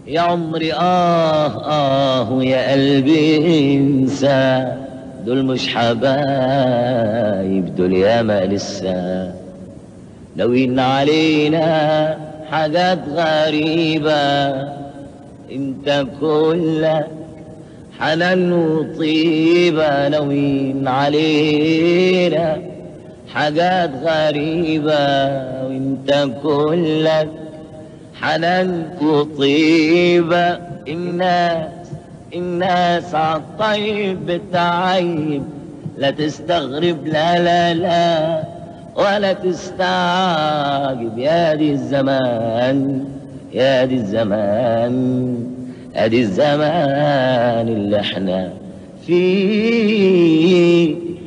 يا عمري آه آه يا قلبي انسى دول مش حبايب دول ياما لسه ناويين علينا حاجات غريبة انت كلك حنان وطيبة ناويين علينا حاجات غريبة وانت كلك حنان وطيبة الناس الناس عالطيب بتعيب لا تستغرب لا لا لا ولا تستعجب يا دي الزمان يا دي الزمان ادي الزمان اللي احنا فيه